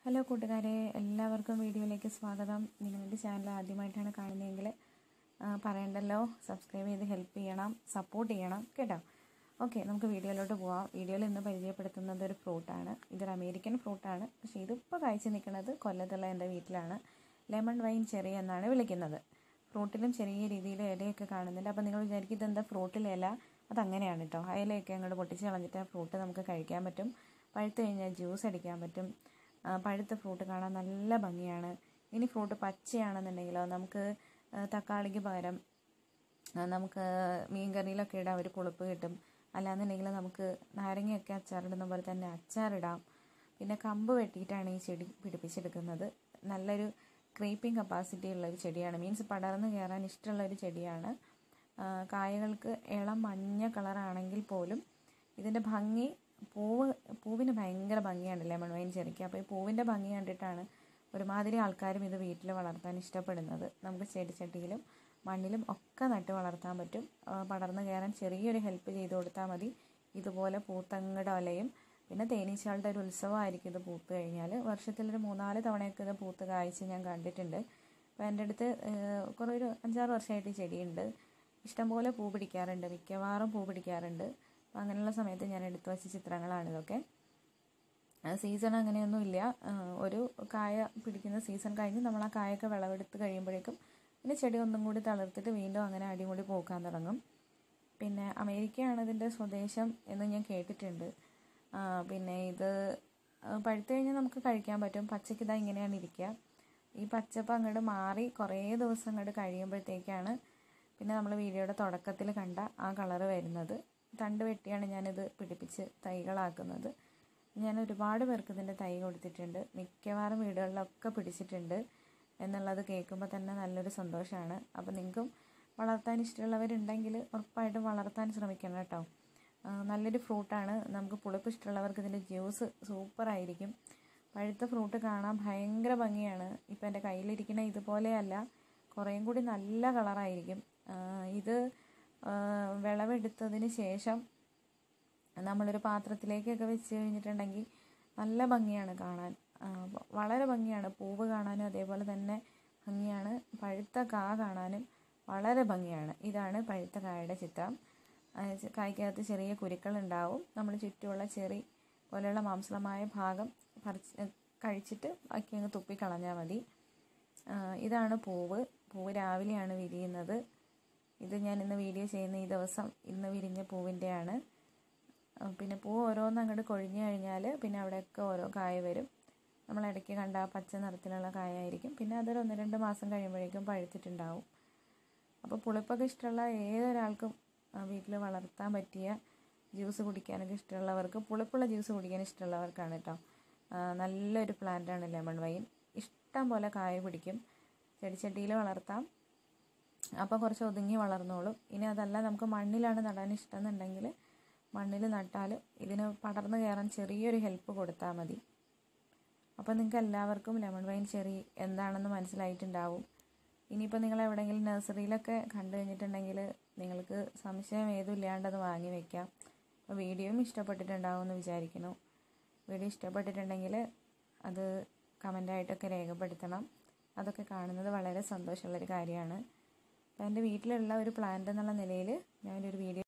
hello കൂട്ടുകാരെ എല്ലാവർക്കും വീഡിയോയിലേക്ക് സ്വാഗതം നിങ്ങൾ എൻ്റെ ചാനൽ ആദ്യമായിട്ടാണ് കാണുന്നതെങ്കിൽ ആ, പറയണ്ടല്ലോ സബ്സ്ക്രൈബ് ചെയ്ത് ഹെൽപ്പ് ചെയ്യണം സപ്പോർട്ട് ചെയ്യണം കേട്ടോ ഓക്കെ നമുക്ക് വീഡിയോയിലോട്ട് പോവാം വീഡിയോയിൽ ഇന്ന് പരിചയപ്പെടുത്തുന്നത് ഒരു ഫ്രൂട്ടാണ് ഇതൊരു അമേരിക്കൻ ഫ്രൂട്ടാണ് പക്ഷേ ഇതിപ്പോൾ കാഴ്ച നിൽക്കുന്നത് കൊല്ലത്തുള്ള എൻ്റെ വീട്ടിലാണ് ലെമൺ വൈൻ ചെറി എന്നാണ് വിളിക്കുന്നത് ഫ്രൂട്ടിലും ചെറിയ രീതിയിൽ ഇലയൊക്കെ കാണുന്നുണ്ട് അപ്പോൾ നിങ്ങൾ വിചാരിക്കും ഇതെന്താ ഫ്രൂട്ടിലെ ഇല അതങ്ങനെയാണ് കേട്ടോ ആ ഇലയൊക്കെ അങ്ങോട്ട് പൊട്ടിച്ച് കളഞ്ഞിട്ട് ആ ഫ്രൂട്ട് നമുക്ക് കഴിക്കാൻ പറ്റും പഴുത്ത് കഴിഞ്ഞാൽ ജ്യൂസ് അടിക്കാൻ പറ്റും ആ, പഴുത്ത ഫ്രൂട്ട് കാണാൻ നല്ല ഭംഗിയാണ് ഇനി ഫ്രൂട്ട് പച്ചയാണെന്നുണ്ടെങ്കിലോ നമുക്ക് ആ, തക്കാളിക്ക് പകരം ആ, നമുക്ക് മീൻ കറിയിലൊക്കെ ഇടാം ഒരു പുളിപ്പ് കിട്ടും അല്ലാന്നുണ്ടെങ്കിൽ നമുക്ക് നാരങ്ങയൊക്കെ അച്ചാറിടുന്ന പോലെ തന്നെ അച്ചാറിടാം പിന്നെ കമ്പ് വെട്ടിയിട്ടാണ് ഈ ചെടി പിടിപ്പിച്ചെടുക്കുന്നത് നല്ലൊരു ക്രീപ്പിംഗ് കപ്പാസിറ്റി ഉള്ള ഒരു ചെടിയാണ് മീൻസ് പടർന്ന് കയറാൻ ഇഷ്ടമുള്ള ഒരു ചെടിയാണ് ആ, കായകൾക്ക് ഇളം മഞ്ഞ കളറാണെങ്കിൽ പോലും ഇതിൻ്റെ ഭംഗി പൂവ് പൂവിന് ഭയങ്കര ഭംഗിയാണ് ലെമൺ വൈൻ ചെറിക്ക് അപ്പോൾ ഈ പൂവിൻ്റെ ഭംഗി കണ്ടിട്ടാണ് ഒരുമാതിരി ആൾക്കാരും ഇത് വീട്ടിൽ വളർത്താൻ ഇഷ്ടപ്പെടുന്നത് നമുക്ക് ചെടിച്ചട്ടിയിലും മണ്ണിലും ഒക്കെ നട്ട് വളർത്താൻ പറ്റും ആ, പടർന്ന് കയറാൻ ചെറിയൊരു ഹെൽപ്പ് ചെയ്ത് കൊടുത്താൽ മതി ഇതുപോലെ പൂത്തങ്ങട് ഒലയും പിന്നെ തേനീച്ചകളുടെ ഒരു ഉത്സവമായിരിക്കും ഇത് പൂത്ത് കഴിഞ്ഞാൽ വർഷത്തിലൊരു മൂന്നാല് തവണയൊക്കെ ഇത് പൂത്ത് കായ്ച്ച് ഞാൻ കണ്ടിട്ടുണ്ട് അപ്പോൾ എൻ്റെ അടുത്ത് ഏഹ്, കുറേ ഒരു അഞ്ചാറ് വർഷമായിട്ട് ഈ ചെടിയുണ്ട് ഇഷ്ടംപോലെ പൂ പിടിക്കാറുണ്ട് മിക്കവാറും പൂ പിടിക്കാറുണ്ട് അപ്പോൾ അങ്ങനെയുള്ള സമയത്ത് ഞാൻ എടുത്തു വച്ച ചിത്രങ്ങളാണ് ഇതൊക്കെ സീസൺ അങ്ങനെയൊന്നും ഇല്ല ആ, ഒരു കായ പിടിക്കുന്ന സീസൺ കഴിഞ്ഞ് നമ്മൾ ആ കായൊക്കെ വിളവെടുത്ത് കഴിയുമ്പോഴേക്കും പിന്നെ ചെടി ഒന്നും കൂടി തളിർത്തിട്ട് വീണ്ടും അങ്ങനെ അടിമുടി പൂക്കാൻ തുടങ്ങും പിന്നെ അമേരിക്കയാണ് ഇതിൻ്റെ സ്വദേശം എന്ന് ഞാൻ കേട്ടിട്ടുണ്ട് ആ, പിന്നെ ഇത് ആ, പഴുത്ത് കഴിഞ്ഞാൽ നമുക്ക് കഴിക്കാൻ പറ്റും പച്ചയ്ക്ക് ഇതാ ഇങ്ങനെയാണ് ഇരിക്കുക ഈ പച്ചപ്പ് അങ്ങോട്ട് മാറി കുറേ ദിവസം അങ്ങോട്ട് കഴിയുമ്പോഴത്തേക്കാണ് പിന്നെ നമ്മൾ വീഡിയോയുടെ തുടക്കത്തിൽ കണ്ട ആ കളറ് വരുന്നത് തണ്ട് വെട്ടിയാണ് ഞാനിത് പിടിപ്പിച്ച് തൈകളാക്കുന്നത് ഞാൻ ഒരുപാട് പേർക്ക് ഇതിൻ്റെ തൈ കൊടുത്തിട്ടുണ്ട് മിക്കവാറും വീടുകളിലൊക്കെ പിടിച്ചിട്ടുണ്ട് എന്നുള്ളത് കേൾക്കുമ്പോൾ തന്നെ നല്ലൊരു സന്തോഷമാണ് അപ്പോൾ നിങ്ങൾക്കും വളർത്താൻ ഇഷ്ടമുള്ളവരുണ്ടെങ്കിൽ ഉറപ്പായിട്ടും വളർത്താൻ ശ്രമിക്കണം കേട്ടോ ആ, നല്ലൊരു ഫ്രൂട്ടാണ് നമുക്ക് പുളിപ്പ് ഇഷ്ടമുള്ളവർക്ക് ഇതിൻ്റെ ജ്യൂസ് സൂപ്പറായിരിക്കും പഴുത്ത ഫ്രൂട്ട് കാണാൻ ഭയങ്കര ഭംഗിയാണ് ഇപ്പം എൻ്റെ കയ്യിലിരിക്കുന്ന ഇതുപോലെയല്ല കുറേയും കൂടി നല്ല കളറായിരിക്കും ആ, ഇത് ആ, വിളവെടുത്തതിന് ശേഷം നമ്മളൊരു പാത്രത്തിലേക്കൊക്കെ വെച്ച് കഴിഞ്ഞിട്ടുണ്ടെങ്കിൽ നല്ല ഭംഗിയാണ് കാണാൻ ആ, വ- വളരെ ഭംഗിയാണ് പൂവ് കാണാനും അതേപോലെ തന്നെ ഭംഗിയാണ് പഴുത്ത കാ കാണാനും വളരെ ഭംഗിയാണ് ഇതാണ് പഴുത്ത കായയുടെ ചിത്രം ആ, ചെ- കായ്ക്കകത്ത് ചെറിയ കുരുക്കളുണ്ടാവും നമ്മൾ ചുറ്റുമുള്ള ചെറി പോലെയുള്ള മാംസളമായ ഭാഗം പറിച്ച് കഴിച്ചിട്ട് ബാക്കി അങ്ങ് തുപ്പിക്കളഞ്ഞാൽ മതി ആ, ഇതാണ് പൂവ് പൂവ് രാവിലെയാണ് വിരിയുന്നത് ഇത് ഞാൻ ഇന്ന് വീഡിയോ ചെയ്യുന്ന ഈ ദിവസം ഇന്ന് വിരിഞ്ഞ പൂവിൻ്റെയാണ് ആ, പിന്നെ പൂ ഓരോന്ന് അങ്ങോട്ട് കൊഴിഞ്ഞു കഴിഞ്ഞാൽ പിന്നെ അവിടെയൊക്കെ ഓരോ കായ വരും നമ്മൾ ഇടയ്ക്ക് കണ്ട ആ പച്ച നിറത്തിലുള്ള കായായിരിക്കും പിന്നെ അതൊരു ഒന്ന് രണ്ട് മാസം കഴിയുമ്പോഴേക്കും പഴുത്തിട്ടുണ്ടാവും അപ്പോൾ പുളിപ്പൊക്കെ ഇഷ്ടമുള്ള ഏതൊരാൾക്കും വീട്ടിൽ വളർത്താൻ പറ്റിയ ജ്യൂസ് കുടിക്കാനൊക്കെ ഇഷ്ടമുള്ളവർക്ക് പുളിപ്പുള്ള ജ്യൂസ് കുടിക്കാൻ ഇഷ്ടമുള്ളവർക്കാണ് കേട്ടോ ആ, നല്ലൊരു പ്ലാന്റാണ് ലെമൺ വൈൻ ഇഷ്ടം പോലെ കായ പിടിക്കും ചെടിച്ചട്ടിയിൽ വളർത്താം അപ്പോൾ കുറച്ച് ഒതുങ്ങി വളർന്നോളും ഇനി അതല്ല നമുക്ക് മണ്ണിലാണ് നടാൻ ഇഷ്ടം എന്നുണ്ടെങ്കിൽ മണ്ണിൽ നട്ടാൽ ഇതിന് പടർന്നു കയറാൻ ചെറിയൊരു ഹെൽപ്പ് കൊടുത്താൽ മതി അപ്പോൾ നിങ്ങൾക്ക് എല്ലാവർക്കും ലെമൺ വൈൻ ചെറി എന്താണെന്ന് മനസ്സിലായിട്ടുണ്ടാവും ഇനിയിപ്പോൾ നിങ്ങൾ എവിടെയെങ്കിലും നഴ്സറിയിലൊക്കെ കണ്ടു കഴിഞ്ഞിട്ടുണ്ടെങ്കിൽ നിങ്ങൾക്ക് സംശയം ഏതും ഇല്ലാണ്ട് അത് വാങ്ങി വെക്കാം അപ്പോൾ വീഡിയോയും ഇഷ്ടപ്പെട്ടിട്ടുണ്ടാവും എന്ന് വിചാരിക്കുന്നു വീഡിയോ ഇഷ്ടപ്പെട്ടിട്ടുണ്ടെങ്കിൽ അത് കമൻ്റായിട്ടൊക്കെ രേഖപ്പെടുത്തണം അതൊക്കെ കാണുന്നത് വളരെ സന്തോഷമുള്ളൊരു കാര്യമാണ് അപ്പോൾ എൻ്റെ വീട്ടിലുള്ള ഒരു പ്ലാന്റ് എന്നുള്ള നിലയിൽ ഞാനൊരു വീഡിയോ